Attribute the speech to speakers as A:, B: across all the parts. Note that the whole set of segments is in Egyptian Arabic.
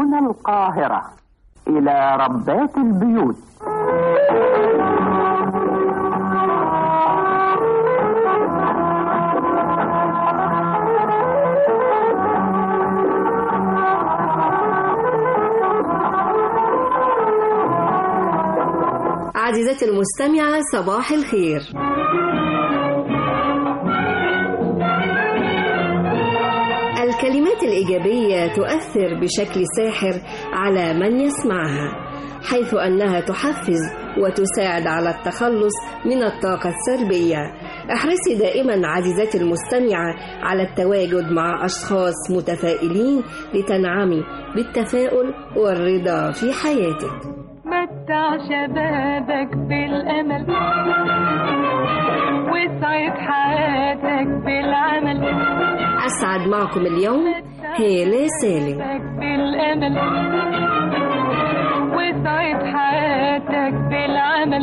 A: من القاهرة إلى ربات البيوت
B: عزيزتي المستمعة صباح الخير الكلمات الإيجابية تؤثر بشكل ساحر على من يسمعها حيث أنها تحفز وتساعد على التخلص من الطاقة السلبية احرصي دائما عزيزتي المستمعة على التواجد مع أشخاص متفائلين لتنعمي بالتفاؤل والرضا في حياتك
C: متع شبابك بالأمل وسعد حياتك بالعمل
B: أسعد معكم اليوم هالة سالم
C: بالأمل وسعد حياتك بالعمل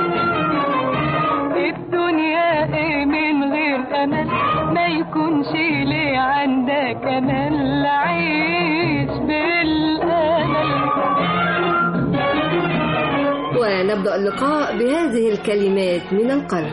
C: الدنيا ايه من غير أمل ما يكونش ليه عندك أمل عيش بالأمل
B: ونبدأ اللقاء بهذه الكلمات من القلب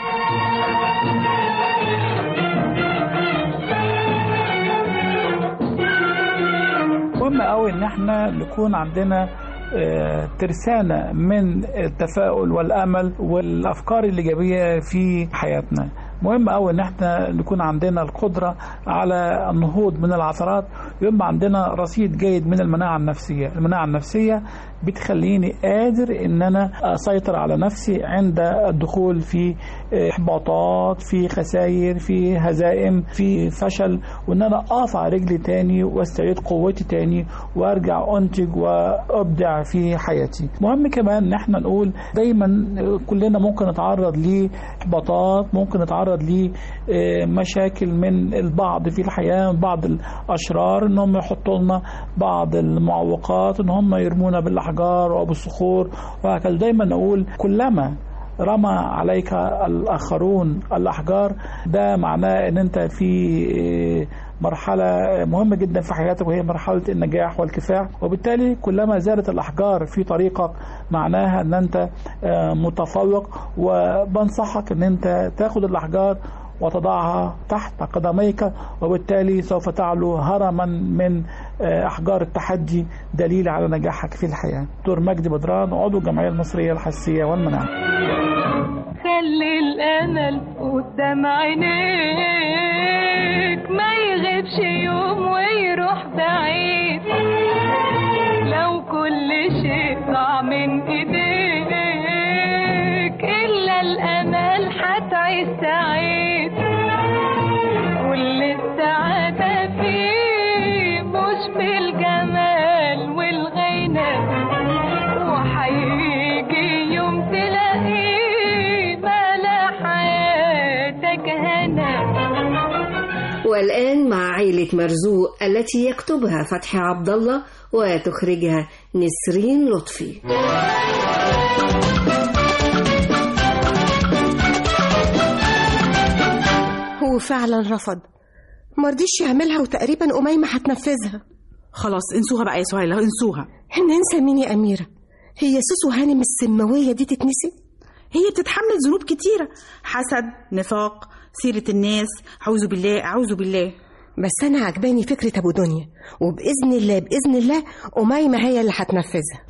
D: مهم قوي ان احنا نكون عندنا آه، ترسانة من التفاؤل والأمل والأفكار الإيجابية في حياتنا مهم قوي ان احنا نكون عندنا القدرة على النهوض من العثرات يبقى عندنا رصيد جيد من المناعة النفسية المناعة النفسية بتخليني قادر ان انا اسيطر على نفسي عند الدخول في احباطات في خسائر في هزائم في فشل وان انا اقف على رجلي تاني واستعيد قوتي تاني وارجع انتج وابدع في حياتي مهم كمان ان احنا نقول دايما كلنا ممكن نتعرض لاحباطات ممكن نتعرض لمشاكل من البعض في الحياه من بعض الاشرار ان هم يحطوا لنا بعض المعوقات ان هم يرمونا بالاحجار وبالصخور وهكذا دايما نقول كلما رمى عليك الآخرون الأحجار ده معناه أن أنت في مرحلة مهمة جدا في حياتك وهي مرحلة النجاح والكفاح وبالتالي كلما زادت الأحجار في طريقك معناها أن أنت متفوق وبنصحك أن أنت تاخد الأحجار وتضعها تحت قدميك وبالتالي سوف تعلو هرما من أحجار التحدي دليل على نجاحك في الحياة دكتور مجدي بدران عضو الجمعية المصرية الحسية والمناعة
C: خلي الأمل قدام عينيك ما يغيبش يوم ويروح بعيد لو كل شيء ضاع من ايديك إلا الأمل هتعيش سعيد كل السعادة فيه مش بالجمال والغنى وهيجي يوم تلاقيه ملا حياتك هنا
B: والآن مع عيلة مرزوق التي يكتبها فتحي عبد الله وتخرجها نسرين لطفي
E: هو فعلا رفض مرضيش يعملها وتقريبا أميمة هتنفذها
F: خلاص انسوها بقى يا سهيلة انسوها
E: ننسى مين يا أميرة هي سوسو هانم السماوية دي تتنسي
F: هي بتتحمل ذنوب كتيرة حسد نفاق سيرة الناس أعوذ بالله أعوذ بالله
E: بس أنا عجباني فكرة أبو دنيا وبإذن الله بإذن الله أميمة هي اللي هتنفذها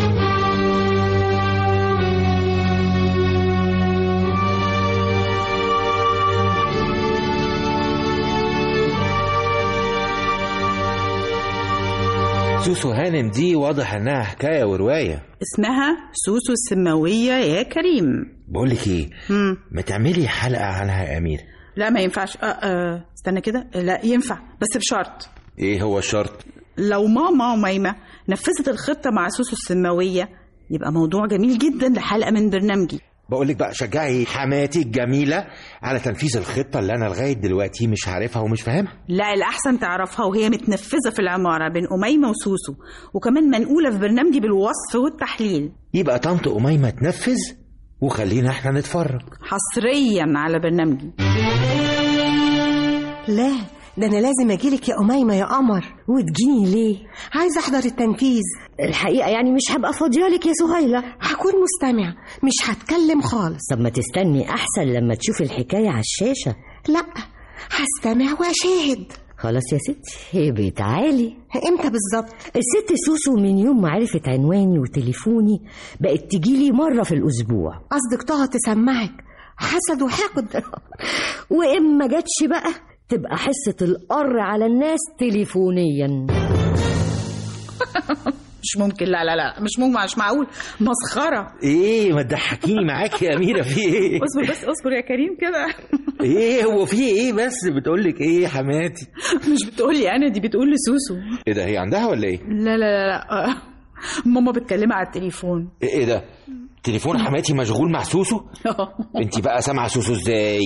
G: سوسو هانم دي واضح انها حكايه وروايه
F: اسمها سوسو السماوية يا كريم
G: بقول لك ايه
F: مم.
G: ما تعملي حلقه عنها يا امير
F: لا ما ينفعش آه آه استنى كده لا ينفع بس بشرط
G: ايه هو الشرط
F: لو ماما وميمة نفذت الخطة مع سوسو السماوية يبقى موضوع جميل جدا لحلقة من برنامجي
G: بقول لك بقى شجعي حماتي الجميله على تنفيذ الخطه اللي انا لغايه دلوقتي مش عارفها ومش فاهمها
F: لا الأحسن تعرفها وهي متنفذة في العمارة بين أميمة وسوسو وكمان منقولة في برنامجي بالوصف والتحليل
G: يبقى طنط اميمه تنفذ وخلينا احنا نتفرج
F: حصريا على برنامجي
E: لا ده انا لازم اجيلك يا اميمه يا قمر
B: وتجيني ليه
E: عايزه احضر التنفيذ
B: الحقيقة يعني مش هبقى فاضيالك يا سهيلة
E: هكون مستمع مش هتكلم خالص
H: طب ما تستني أحسن لما تشوف الحكاية على الشاشة
E: لا هستمع واشاهد
H: خلاص يا ستي هبي تعالي
E: امتى بالظبط
H: الست سوسو من يوم ما عرفت عنواني وتليفوني بقت تجيلي مرة في الأسبوع
E: قصدك تقعد تسمعك حسد وحقد
H: وإن ما جاتش بقى تبقى حصة القر على الناس تليفونيا
F: مش ممكن لا لا لا مش ممكن مش معقول مسخرة
G: ايه ما تضحكيني معاك يا اميره في ايه
F: اصبر بس اصبر يا كريم كده
G: ايه هو في ايه بس بتقولك ايه يا حماتي
F: مش بتقولي انا دي بتقول لسوسو
G: ايه ده هي عندها ولا ايه
F: لا لا لا لا آه. ماما بتكلمها على التليفون
G: ايه إيه ده تليفون حماتي مشغول مع سوسو انت بقى سامعه سوسو ازاي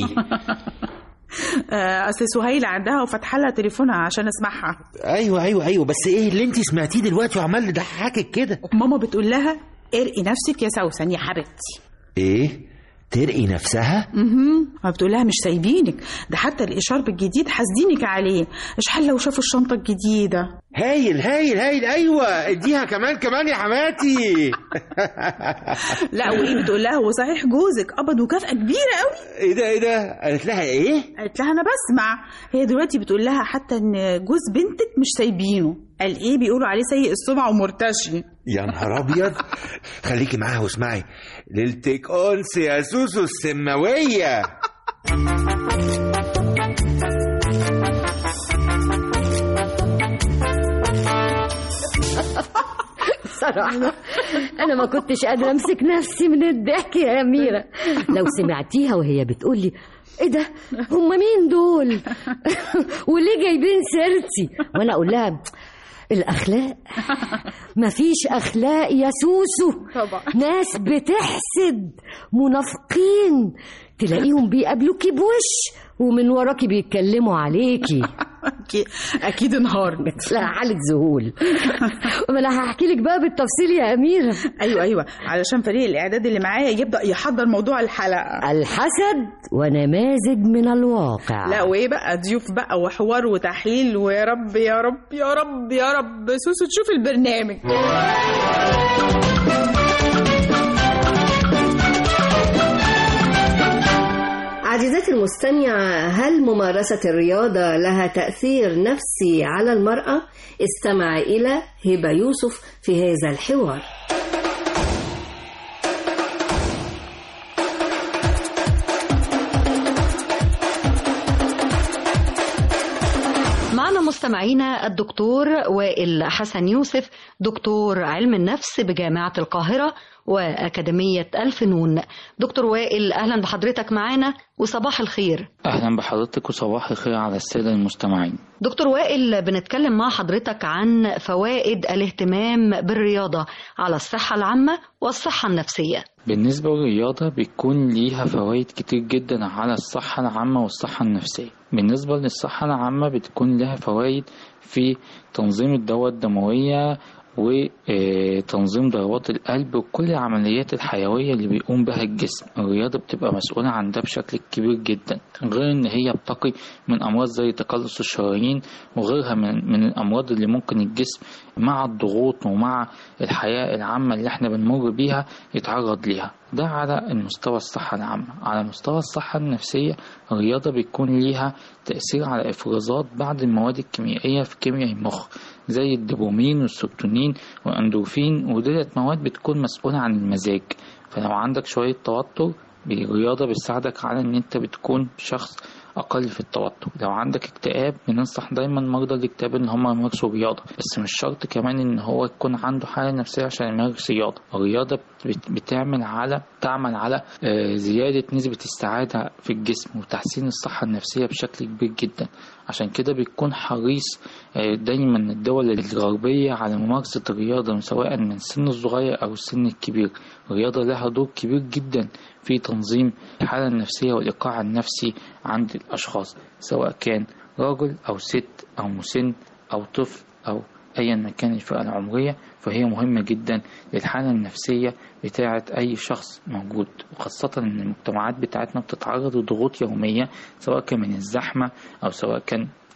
F: آه، اصل سهيلة عندها وفاتحه لها تليفونها عشان اسمعها
G: ايوه ايوه ايوه بس ايه اللي انت سمعتيه دلوقتي وعمال يضحكك كده
F: ماما بتقول لها ارقي نفسك يا سوسن يا حبيبتي
G: ايه ترقي نفسها
F: ما بتقول لها مش سايبينك ده حتى الاشارب الجديد حاسدينك عليه اشحال لو شافوا الشنطه الجديده
G: هايل هايل هايل ايوه اديها كمان كمان يا حماتي
F: لا وايه بتقول لها هو صحيح جوزك قبض مكافاه كبيره قوي
G: ايه ده ايه ده قالت لها ايه
F: قالت لها انا بسمع هي دلوقتي بتقول لها حتى ان جوز بنتك مش سايبينه قال ايه بيقولوا عليه سيء السمعه ومرتشي
G: يا نهار ابيض خليكي معاها واسمعي ليلتك انس يا سوسو السماويه
H: صراحة أنا ما كنتش قادرة أمسك نفسي من الضحك يا أميرة لو سمعتيها وهي بتقولي إيه ده هم مين دول وليه جايبين سيرتي وأنا أقول لها الأخلاق مفيش أخلاق يا سوسو
F: طبعا.
H: ناس بتحسد منافقين تلاقيهم بيقابلوكي بوش ومن وراكي بيتكلموا عليكي
F: أكيد, اكيد انهار
H: لا حالة ذهول ما انا هحكي لك بقى بالتفصيل يا أميرة
F: ايوه ايوه علشان فريق الاعداد اللي معايا يبدا يحضر موضوع الحلقه
H: الحسد ونماذج من الواقع
F: لا وايه بقى ضيوف بقى وحوار وتحليل ويا رب يا رب يا رب يا رب سوسو تشوف البرنامج
B: عزيزتي المستمعة هل ممارسة الرياضة لها تأثير نفسي على المرأة؟ استمع إلى هبة يوسف في هذا الحوار
I: معنا مستمعينا الدكتور وائل حسن يوسف دكتور علم النفس بجامعة القاهرة وأكاديمية الفنون دكتور وائل أهلا بحضرتك معنا وصباح الخير
J: أهلا بحضرتك وصباح الخير على السادة المستمعين
I: دكتور وائل بنتكلم مع حضرتك عن فوائد الاهتمام بالرياضة على الصحة العامة والصحة النفسية
J: بالنسبة للرياضة بيكون ليها فوائد كتير جدا على الصحة العامة والصحة النفسية بالنسبة للصحة العامة بتكون لها فوائد في تنظيم الدورة الدموية وتنظيم ضربات القلب وكل العمليات الحيوية اللي بيقوم بها الجسم الرياضة بتبقى مسؤولة عن ده بشكل كبير جدا غير ان هي بتقي من امراض زي تقلص الشرايين وغيرها من, من الامراض اللي ممكن الجسم مع الضغوط ومع الحياة العامة اللي احنا بنمر بيها يتعرض ليها ده على المستوى الصحة العامة على مستوى الصحة النفسية الرياضة بيكون ليها تأثير على إفرازات بعض المواد الكيميائية في كيمياء المخ زي الدوبامين والسيروتونين والأندورفين وديت مواد بتكون مسؤولة عن المزاج فلو عندك شوية توتر الرياضة بتساعدك على إن أنت بتكون شخص أقل في التوتر لو عندك اكتئاب بننصح دايما مرضى الاكتئاب إن هم يمارسوا رياضة بس مش شرط كمان إن هو يكون عنده حالة نفسية عشان يمارس رياضة الرياضة بت- بتعمل على تعمل على آه، زيادة نسبة السعادة في الجسم وتحسين الصحة النفسية بشكل كبير جدا عشان كده بيكون حريص آه، دايما الدول الغربية على ممارسة الرياضة سواء من السن الصغير أو السن الكبير الرياضة لها دور كبير جدا في تنظيم الحالة النفسية والإيقاع النفسي عند الأشخاص سواء كان راجل أو ست أو مسن أو طفل أو أيا ما كان الفئة العمرية فهي مهمة جدا للحالة النفسية بتاعة أي شخص موجود وخاصة إن المجتمعات بتاعتنا بتتعرض لضغوط يومية سواء كان من الزحمة أو سواء كان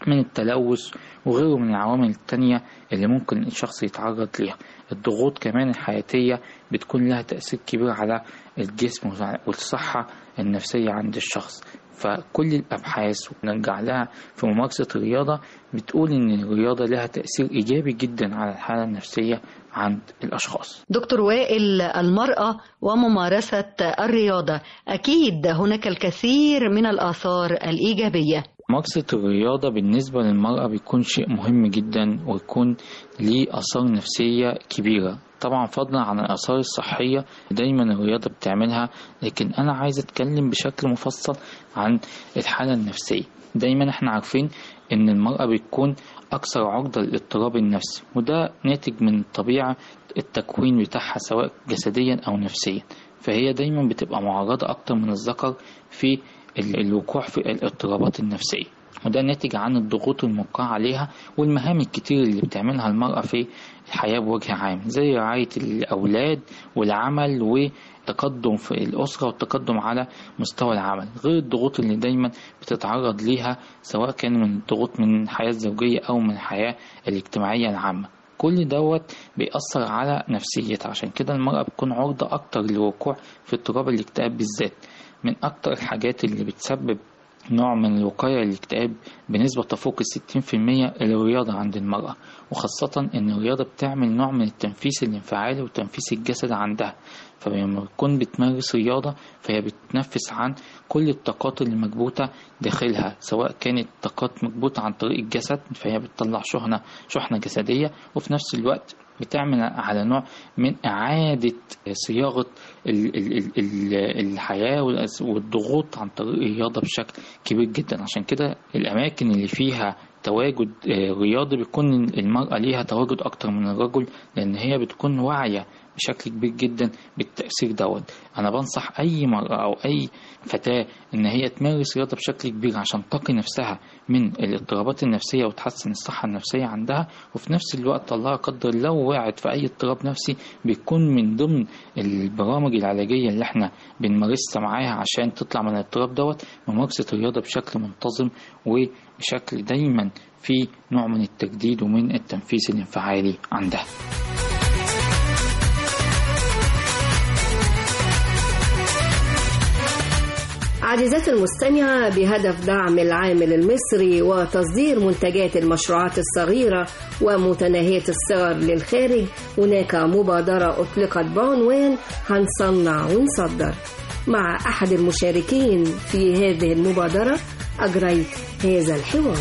J: من التلوث وغيره من العوامل التانية اللي ممكن الشخص يتعرض ليها الضغوط كمان الحياتية بتكون لها تأثير كبير على الجسم والصحة النفسية عند الشخص فكل الأبحاث ونرجع لها في ممارسة الرياضة بتقول إن الرياضة لها تأثير إيجابي جدا على الحالة النفسية عند الأشخاص
I: دكتور وائل المرأة وممارسة الرياضة أكيد هناك الكثير من الآثار الإيجابية
J: ممارسة الرياضة بالنسبة للمرأة بيكون شيء مهم جدا ويكون ليه آثار نفسية كبيرة طبعا فضلا عن الآثار الصحية دايما الرياضة بتعملها لكن أنا عايز أتكلم بشكل مفصل عن الحالة النفسية دايما احنا عارفين ان المرأة بتكون أكثر عرضة للاضطراب النفسي وده ناتج من طبيعة التكوين بتاعها سواء جسديا أو نفسيا فهي دايما بتبقى معرضة أكتر من الذكر في الوقوع في الاضطرابات النفسية وده ناتج عن الضغوط الموقعة عليها والمهام الكتير اللي بتعملها المرأة في الحياة بوجه عام زي رعاية الأولاد والعمل والتقدم في الأسرة والتقدم على مستوى العمل غير الضغوط اللي دايما بتتعرض ليها سواء كان من ضغوط من الحياة الزوجية أو من الحياة الاجتماعية العامة كل دوت بيأثر على نفسيتها عشان كده المرأة بتكون عرضة أكتر للوقوع في اضطراب الاكتئاب بالذات من أكتر الحاجات اللي بتسبب نوع من الوقاية للاكتئاب بنسبة تفوق الستين في المية الرياضة عند المرأة وخاصة إن الرياضة بتعمل نوع من التنفيس الانفعالي وتنفيس الجسد عندها فلما بتكون بتمارس رياضة فهي بتنفس عن كل الطاقات اللي مكبوتة داخلها سواء كانت طاقات مكبوتة عن طريق الجسد فهي بتطلع شحنة شحنة جسدية وفي نفس الوقت بتعمل على نوع من إعادة صياغة ال ال ال ال الحياة والضغوط عن طريق الرياضة بشكل كبير جدا عشان كده الأماكن اللي فيها تواجد رياضي بيكون المرأة ليها تواجد أكتر من الرجل لأن هي بتكون واعية بشكل كبير جدا بالتأثير دوت أنا بنصح أي مرأة أو أي فتاة إن هي تمارس رياضة بشكل كبير عشان تقي نفسها من الاضطرابات النفسية وتحسن الصحة النفسية عندها وفي نفس الوقت الله قدر لو وقعت في أي اضطراب نفسي بيكون من ضمن البرامج العلاجية اللي احنا بنمارسها معاها عشان تطلع من الاضطراب دوت ممارسة الرياضة بشكل منتظم وبشكل دايما في نوع من التجديد ومن التنفيذ الانفعالي عندها
B: عزيزاتي المستمعة بهدف دعم العامل المصري وتصدير منتجات المشروعات الصغيرة ومتناهية الصغر للخارج هناك مبادرة أطلقت بعنوان هنصنع ونصدر مع أحد المشاركين في هذه المبادرة أجريت هذا الحوار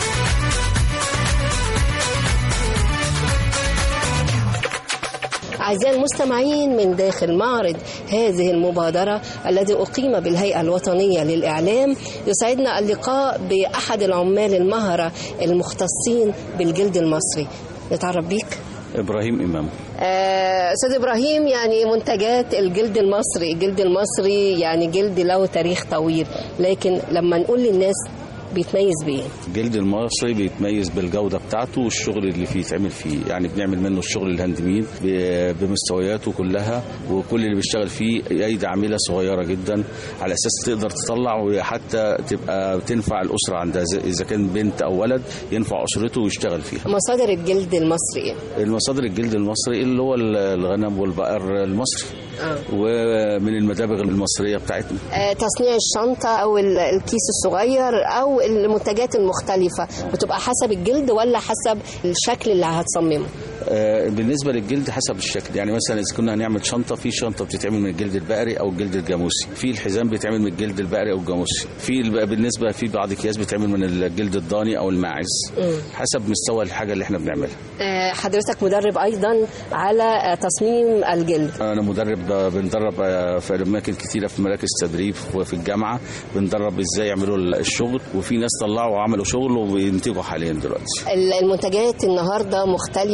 B: أعزائي المستمعين من داخل معرض هذه المبادرة الذي أقيم بالهيئة الوطنية للإعلام يسعدنا اللقاء بأحد العمال المهرة المختصين بالجلد المصري نتعرف بيك
K: ابراهيم امام
B: آه، استاذ ابراهيم يعني منتجات الجلد المصري الجلد المصري يعني جلد له تاريخ طويل لكن لما نقول للناس بيتميز بايه
K: الجلد المصري بيتميز بالجودة بتاعته والشغل اللي فيه يتعمل فيه يعني بنعمل منه الشغل الهاند ميد ب- بمستوياته كلها وكل اللي بيشتغل فيه ايدي عاملة صغيرة جدا على اساس تقدر تطلع وحتى تبقى تنفع الاسرة عندها إذا- اذا كان بنت او ولد ينفع اسرته ويشتغل فيها
B: مصادر الجلد المصري ايه
K: المصادر الجلد المصري اللي هو الغنم والبقر المصري
B: آه.
K: ومن المدابغ المصرية بتاعتنا
B: آه، تصنيع الشنطة أو ال- الكيس الصغير أو المنتجات المختلفة بتبقى حسب الجلد ولا حسب الشكل اللي هتصممه
K: آه، بالنسبه للجلد حسب الشكل يعني مثلا اذا كنا هنعمل شنطه في شنطه بتتعمل من الجلد البقري او الجلد الجاموسي في الحزام بيتعمل من الجلد البقري او الجاموسي في الب- بالنسبه في بعض الاكياس بتتعمل من الجلد الضاني او الماعز حسب مستوى الحاجه اللي احنا بنعملها
B: آه، حضرتك مدرب أيضا على آه، تصميم الجلد
K: انا مدرب آه، بندرب آه، في اماكن كتيره في مراكز تدريب وفي الجامعه بندرب ازاي يعملوا الشغل وفي ناس طلعوا وعملوا شغل وبينتجوا حاليا دلوقتي
B: ال- المنتجات النهاردة مختلفة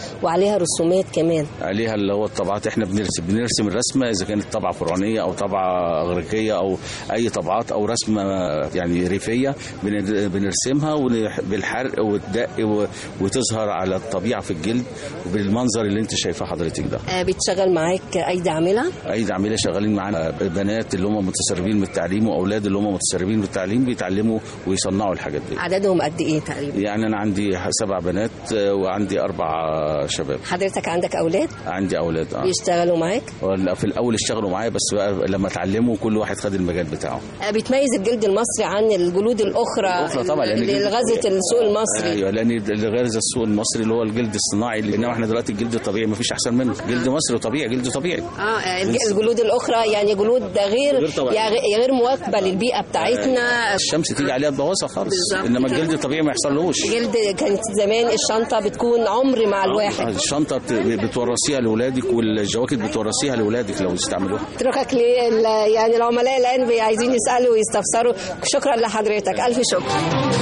B: وعليها رسومات كمان
K: عليها اللي هو الطبعات احنا بنرسم بنرسم الرسمه اذا كانت طبعه فرعونيه او طبعه اغريقيه او اي طبعات او رسمه يعني ريفيه بن- بنرسمها ون- بالحرق والدق و- وتظهر على الطبيعه في الجلد وبالمنظر اللي انت شايفاه حضرتك ده
B: آه، بتشغل معاك ايدي عامله
K: اي عامله شغالين معانا بنات اللي هم متسربين بالتعليم واولاد اللي هم متسربين بالتعليم بيتعلموا ويصنعوا الحاجات دي
B: عددهم قد ايه تقريبا
K: يعني انا عندي سبع بنات آه، وعندي اربع شباب
B: حضرتك عندك اولاد
K: عندي اولاد اه
B: بيشتغلوا معاك
K: ولا في الاول اشتغلوا معايا بس بقى لما اتعلموا كل واحد خد المجال بتاعه
B: آه، بتميز الجلد المصري عن الجلود الاخرى
K: الأخرى طبعا لأن
B: اللي
K: الجلد-
B: غزت السوق المصري
K: ايوه لان اللي غارز السوق المصري اللي هو الجلد الصناعي انما احنا دلوقتي الجلد الطبيعي ما فيش احسن منه جلد مصري طبيعي جلد طبيعي
B: اه آه، الج- الجلود الاخرى يعني جلود غير
K: غير طبيعية.
B: يعني غير مواكبه للبيئه بتاعتنا
K: الشمس تيجي عليها تبوظها خالص
B: بالظبط.
K: انما الجلد الطبيعي ما يحصلهوش
B: جلد كانت زمان الشنطه بتكون عمر مع الواحد
K: الشنطه بت- بتورثيها لاولادك والجواكت بتورثيها لاولادك لو استعملوها
B: اتركك ليه ال- يعني العملاء الان بي- عايزين يسالوا ويستفسروا شكرا لحضرتك الف شكر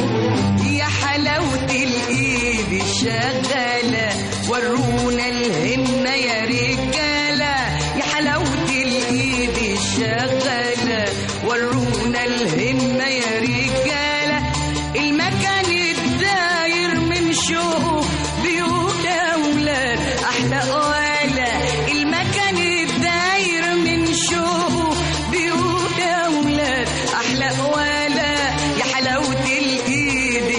C: يا حلاوة الإيد الشغالة ورونا الهمة يا رجالة يا حلاوة الإيد الشغالة ورونا الهمة يا رجالة المكان الداير من شوق بيوت أولاد أحلى قوالة المكان الداير من شوق بيوت أولاد أحلى قوالة يا حلاوة الإيد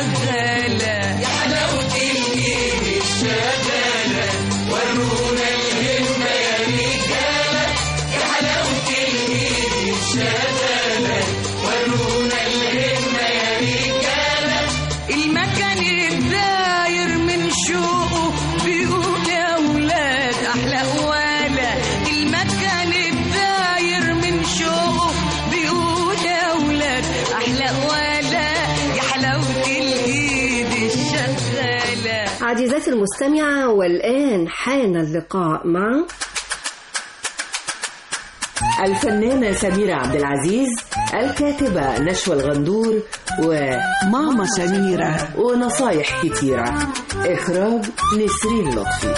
C: الشغالة يا حلاوة الإيد الشغالة ورونا الهمة يا رجالة يا حلاوة الإيد الشغالة ورونا الهمة يا رجالة المكان الداير من شوقه بيقول يا ولاد أحلى قوالة المكان الداير من شوقه بيقول يا ولاد أحلى قوالة يا حلاوة الإيد الشغالة
B: عزيزاتي المستمعة والآن حان اللقاء مع
L: الفنانة سميرة عبد العزيز الكاتبة نشوى الغندور وماما سميرة ونصايح كتيرة إخراج نسرين لطفي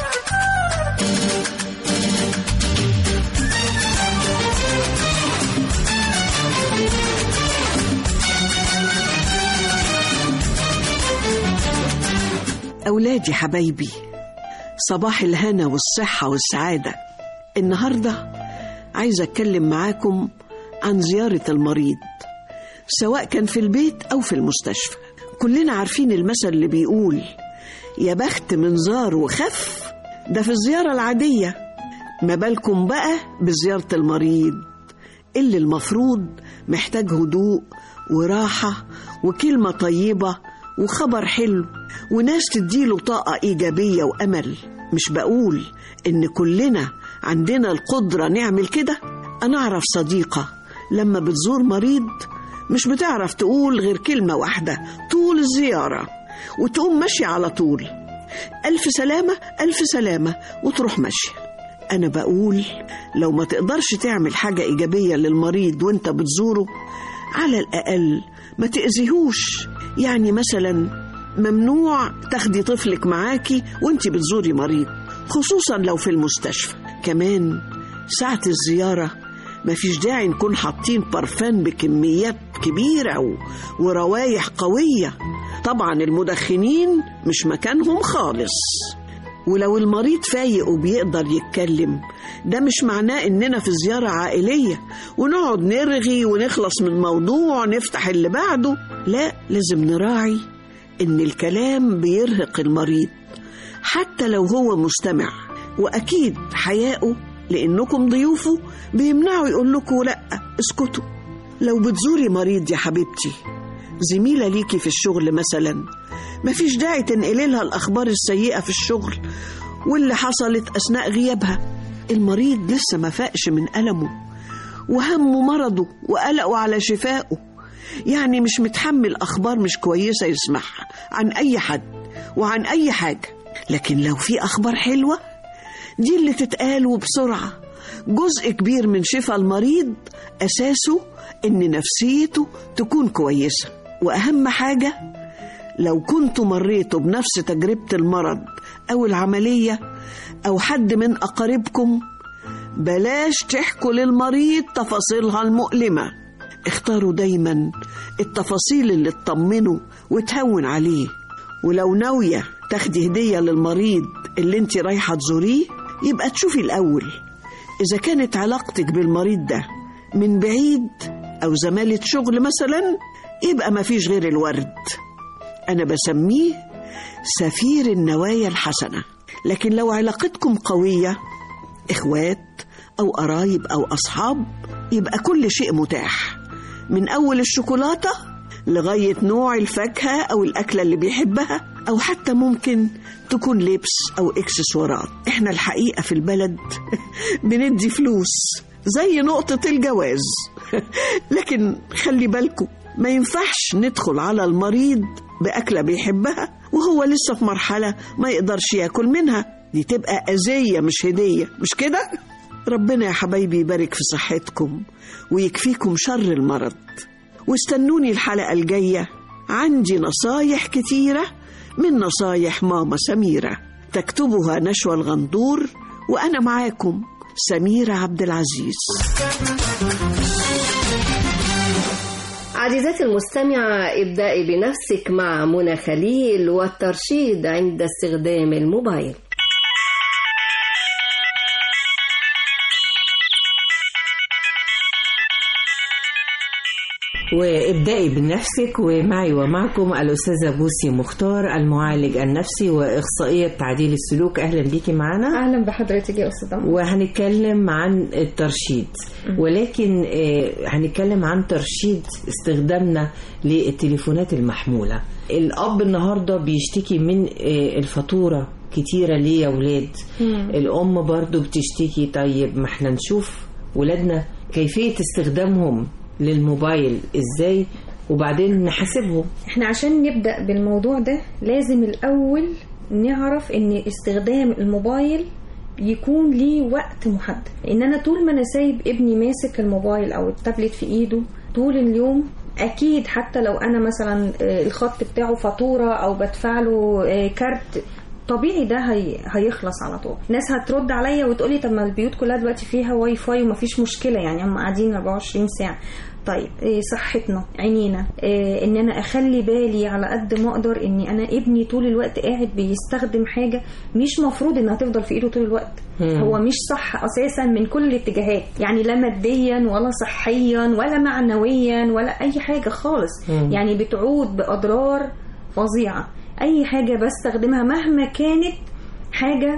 M: أولادي حبايبي صباح الهنا والصحة والسعادة النهاردة عايزة أتكلم معاكم عن زيارة المريض سواء كان في البيت أو في المستشفى كلنا عارفين المثل اللي بيقول يا بخت من زار وخف ده في الزيارة العادية ما بالكم بقى بزيارة المريض اللي المفروض محتاج هدوء وراحة وكلمة طيبة وخبر حلو وناس تديله طاقة إيجابية وأمل مش بقول إن كلنا عندنا القدرة نعمل كده أنا أعرف صديقة لما بتزور مريض مش بتعرف تقول غير كلمة واحدة طول الزيارة وتقوم ماشية على طول ألف سلامة ألف سلامة وتروح ماشية أنا بقول لو ما تقدرش تعمل حاجة إيجابية للمريض وانت بتزوره على الأقل ما تأذيهوش يعني مثلا ممنوع تاخدي طفلك معاكي وانت بتزوري مريض خصوصا لو في المستشفى كمان ساعة الزيارة مفيش داعي نكون حاطين برفان بكميات كبيرة و... وروايح قوية طبعا المدخنين مش مكانهم خالص ولو المريض فايق وبيقدر يتكلم ده مش معناه اننا في زيارة عائلية ونقعد نرغي ونخلص من موضوع نفتح اللي بعده لا لازم نراعي ان الكلام بيرهق المريض حتى لو هو مستمع واكيد حياؤه لانكم ضيوفه بيمنعوا يقول لكم لا اسكتوا لو بتزوري مريض يا حبيبتي زميلة ليكي في الشغل مثلا مفيش داعي تنقلي لها الأخبار السيئة في الشغل واللي حصلت أثناء غيابها المريض لسه ما فاقش من ألمه وهمه مرضه وقلقه على شفائه يعني مش متحمل أخبار مش كويسة يسمعها عن أي حد وعن أي حاجة لكن لو في أخبار حلوة دي اللي تتقال وبسرعة جزء كبير من شفاء المريض أساسه إن نفسيته تكون كويسة وأهم حاجة لو كنتوا مريتوا بنفس تجربة المرض أو العملية أو حد من أقاربكم بلاش تحكوا للمريض تفاصيلها المؤلمة اختاروا دايما التفاصيل اللي تطمنه وتهون عليه ولو ناوية تاخدي هدية للمريض اللي انت رايحة تزوريه يبقى تشوفي الأول إذا كانت علاقتك بالمريض ده من بعيد أو زمالة شغل مثلا يبقى مفيش غير الورد أنا بسميه سفير النوايا الحسنة لكن لو علاقتكم قوية إخوات أو قرايب أو أصحاب يبقى كل شيء متاح من أول الشوكولاتة لغاية نوع الفاكهة أو الأكلة اللي بيحبها أو حتى ممكن تكون لبس أو إكسسوارات إحنا الحقيقة في البلد بندي فلوس زي نقطة الجواز لكن خلي بالكم ما ينفعش ندخل على المريض بأكلة بيحبها وهو لسه في مرحلة ما يقدرش ياكل منها دي تبقى أذية مش هدية مش كده؟ ربنا يا حبايبي يبارك في صحتكم ويكفيكم شر المرض واستنوني الحلقة الجاية عندي نصايح كتيرة من نصايح ماما سميرة تكتبها نشوى الغندور وأنا معاكم سميرة عبد العزيز
B: عزيزتي المستمعة ابدأي بنفسك مع منى خليل والترشيد عند استخدام الموبايل
N: وابدأي بنفسك ومعي ومعكم الأستاذة بوسي مختار المعالج النفسي وإخصائية تعديل السلوك أهلا بيكي معنا
O: أهلا بحضرتك يا أستاذة عمر.
N: وهنتكلم عن الترشيد ولكن آه، هنتكلم عن ترشيد استخدامنا للتليفونات المحمولة الأب النهاردة بيشتكي من آه، الفاتورة كتيرة ليه يا ولاد
O: مم.
N: الأم برضو بتشتكي طيب ما احنا نشوف ولادنا كيفية استخدامهم للموبايل ازاي وبعدين نحاسبهم
O: احنا عشان نبدأ بالموضوع ده لازم الأول نعرف ان استخدام الموبايل يكون ليه وقت محدد ان انا طول ما انا سايب ابني ماسك الموبايل او التابلت في ايده طول اليوم اكيد حتى لو انا مثلا آه، الخط بتاعه فاتورة او بدفع له آه، كارت طبيعي ده هي... هيخلص على طول ناس هترد عليا وتقولي طب ما البيوت كلها دلوقتي فيها واي فاي ومفيش مشكله يعني هم قاعدين 24 ساعه طيب إيه صحتنا عينينا إيه ان انا اخلي بالي على قد ما اقدر ان انا ابني طول الوقت قاعد بيستخدم حاجه مش مفروض انها تفضل في ايده طول الوقت
N: مم.
O: هو مش صح اساسا من كل الاتجاهات يعني لا ماديا ولا صحيا ولا معنويا ولا اي حاجه خالص
N: مم.
O: يعني بتعود باضرار فظيعه اي حاجه بستخدمها مهما كانت حاجه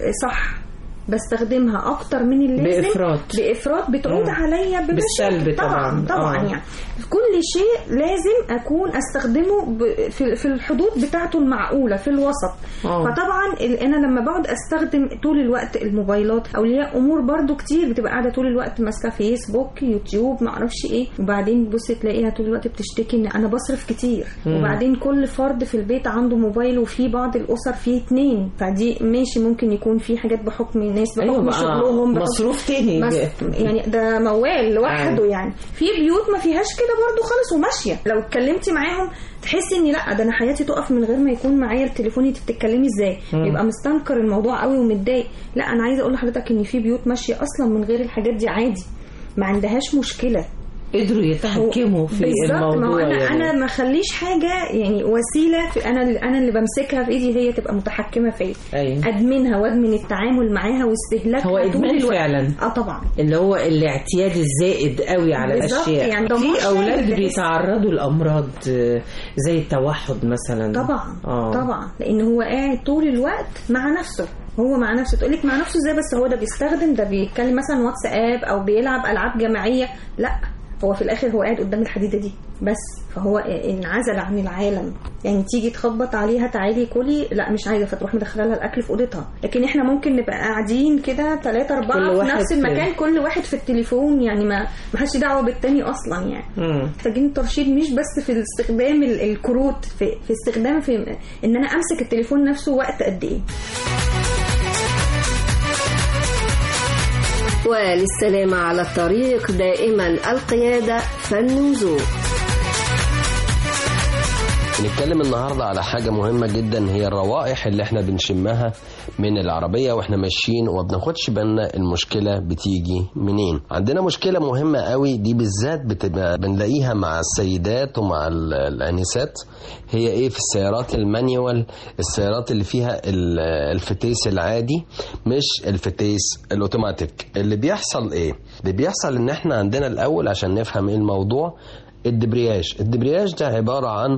O: صح بستخدمها اكتر من اللازم
N: بإفراط.
O: بافراط بتعود
N: مم.
O: عليا بمشاكل.
N: بالسلب طبعاً.
O: طبعا
N: آه.
O: يعني كل شيء لازم اكون استخدمه ب- في في الحدود بتاعته المعقوله في الوسط
N: آه.
O: فطبعا ال- انا لما بقعد استخدم طول الوقت الموبايلات او اللي هي امور برضو كتير بتبقى قاعده طول الوقت ماسكه فيسبوك يوتيوب معرفش ايه وبعدين بص تلاقيها طول الوقت بتشتكي ان انا بصرف كتير
N: مم.
O: وبعدين كل فرد في البيت عنده موبايل وفي بعض الاسر فيه اتنين فدي ماشي ممكن يكون في حاجات بحكم الناس بحكم
N: أيوة بقى
O: شغلهم بحكم-
N: مصروف تاني.
O: مس- يعني ده موال لوحده
N: أيوة.
O: يعني في بيوت ما فيهاش كده برضو خالص وماشيه لو اتكلمتي معاهم تحسي ان لا ده انا حياتي تقف من غير ما يكون معايا التليفون انت بتتكلمي ازاي
N: مم.
O: يبقى مستنكر الموضوع قوي ومتضايق لا انا عايزه اقول لحضرتك ان في بيوت ماشيه اصلا من غير الحاجات دي عادي ما عندهاش مشكله
N: قدروا يتحكموا في
O: بالظبط ما هو
N: الموضوع
O: انا
N: يعني.
O: انا ما اخليش حاجه يعني وسيله في انا اللي انا اللي بمسكها في ايدي هي تبقى متحكمه فيا
N: أيوة.
O: ادمنها وادمن التعامل معاها واستهلاكها
N: هو
O: طول
N: ادمان
O: الوقت.
N: فعلا
O: اه طبعا
N: اللي هو الاعتياد الزائد قوي على
O: بالظبط،
N: الاشياء
O: يعني دمار
N: في اولاد
O: شامل.
N: بيتعرضوا لامراض آه، زي التوحد مثلا
O: طبعا
N: آه.
O: طبعا لان هو قاعد طول الوقت مع نفسه هو مع نفسه تقول لك مع نفسه ازاي بس هو ده بيستخدم ده بيتكلم مثلا واتساب او بيلعب العاب جماعيه لا هو في الاخر هو قاعد قدام الحديده دي بس فهو انعزل عن العالم يعني تيجي تخبط عليها تعالي كلي لا مش عايزه فتروح مدخله لها الاكل في اوضتها لكن احنا ممكن نبقى قاعدين كده ثلاثة
N: كل
O: أربعة في
N: واحد
O: نفس
N: في-
O: المكان كل واحد في التليفون يعني ما ما حدش دعوة بالتاني أصلا يعني
N: مم.
O: محتاجين الترشيد مش بس في استخدام ال- الكروت في, في استخدام في ان انا امسك التليفون نفسه وقت قد ايه
B: وللسلامة على الطريق دائما القيادة فن وذوق
P: هنتكلم النهاردة على حاجة مهمة جدا هي الروائح اللي احنا بنشمها من العربية واحنا ماشيين وما بناخدش بالنا المشكلة بتيجي منين عندنا مشكلة مهمة قوي دي بالذات بتبقى بنلاقيها مع السيدات ومع ال- الآنسات هي ايه في السيارات المانيوال السيارات اللي فيها ال- الفتيس العادي مش الفتيس الاوتوماتيك اللي بيحصل ايه اللي بيحصل ان احنا عندنا الاول عشان نفهم ايه الموضوع الدبرياج الدبرياج ده عبارة عن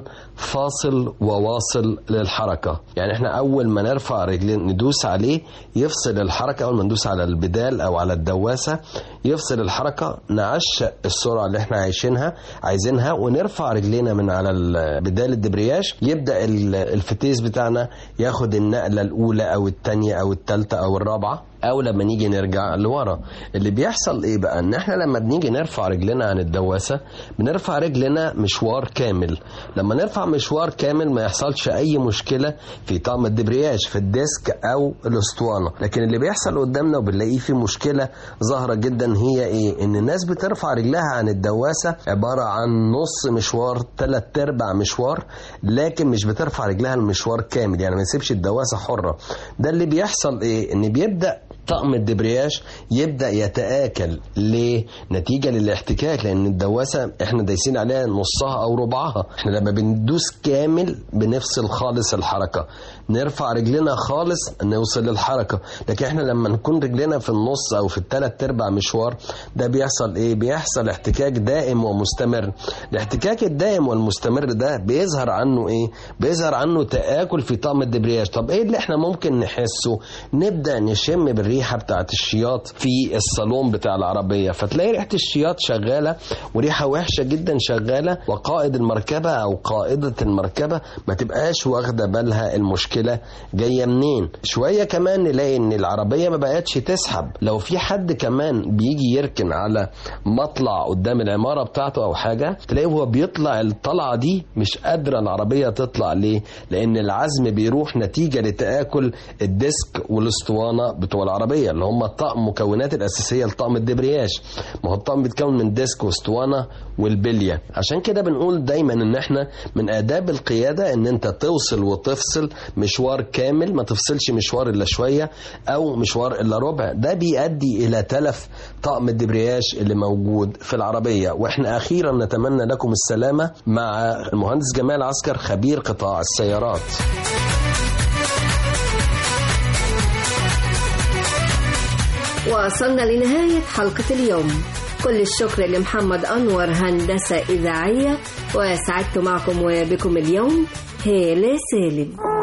P: فاصل وواصل للحركة يعني احنا اول ما نرفع رجلين ندوس عليه يفصل الحركة اول ما ندوس على البدال او على الدواسة يفصل الحركة نعشق السرعة اللي احنا عايشينها عايزينها ونرفع رجلينا من على ال- بدال الدبرياج يبدأ ال- الفتيس بتاعنا ياخد النقلة الاولى او التانية او التالتة او الرابعة او لما نيجي نرجع لورا اللي بيحصل ايه بقى ان احنا لما بنيجي نرفع رجلنا عن الدواسه بنرفع رجلنا مشوار كامل لما نرفع مشوار كامل ما يحصلش اي مشكله في طقم الدبرياج في الديسك او الاسطوانه لكن اللي بيحصل قدامنا وبنلاقيه في مشكله ظاهره جدا هي ايه ان الناس بترفع رجلها عن الدواسه عباره عن نص مشوار ثلاث ارباع مشوار لكن مش بترفع رجلها المشوار كامل يعني ما يسيبش الدواسه حره ده اللي بيحصل ايه ان بيبدا طقم الدبرياج يبدا يتاكل ليه نتيجه للاحتكاك لان الدواسه احنا دايسين عليها نصها او ربعها احنا لما بندوس كامل بنفصل خالص الحركه نرفع رجلنا خالص نوصل للحركه لكن احنا لما نكون رجلنا في النص او في الثلاث ارباع مشوار ده بيحصل ايه بيحصل احتكاك دائم ومستمر الاحتكاك الدائم والمستمر ده بيظهر عنه ايه بيظهر عنه تاكل في طقم الدبرياج طب ايه اللي احنا ممكن نحسه نبدا نشم بالريحه بتاعت الشياط في الصالون بتاع العربيه فتلاقي ريحه الشياط شغاله وريحه وحشه جدا شغاله وقائد المركبه او قائده المركبه ما تبقاش واخده بالها المشكله جايه منين شويه كمان نلاقي ان العربيه ما بقتش تسحب لو في حد كمان بيجي يركن على مطلع قدام العماره بتاعته او حاجه تلاقيه هو بيطلع الطلعه دي مش قادره العربيه تطلع ليه لان العزم بيروح نتيجه لتاكل الديسك والاسطوانه بتوع العربيه اللي هم الطقم مكونات الاساسيه لطقم الدبرياج ما هو الطقم بيتكون من ديسك واسطوانه والبليه عشان كده بنقول دايما ان احنا من اداب القياده ان انت توصل وتفصل مشوار كامل ما تفصلش مشوار الا شويه او مشوار الا ربع ده بيؤدي الى تلف طقم الدبرياج اللي موجود في العربيه واحنا اخيرا نتمنى لكم السلامه مع المهندس جمال عسكر خبير قطاع السيارات
B: وصلنا لنهاية حلقة اليوم كل الشكر لمحمد أنور هندسة إذاعية وسعدت معكم وبكم اليوم هالة سالم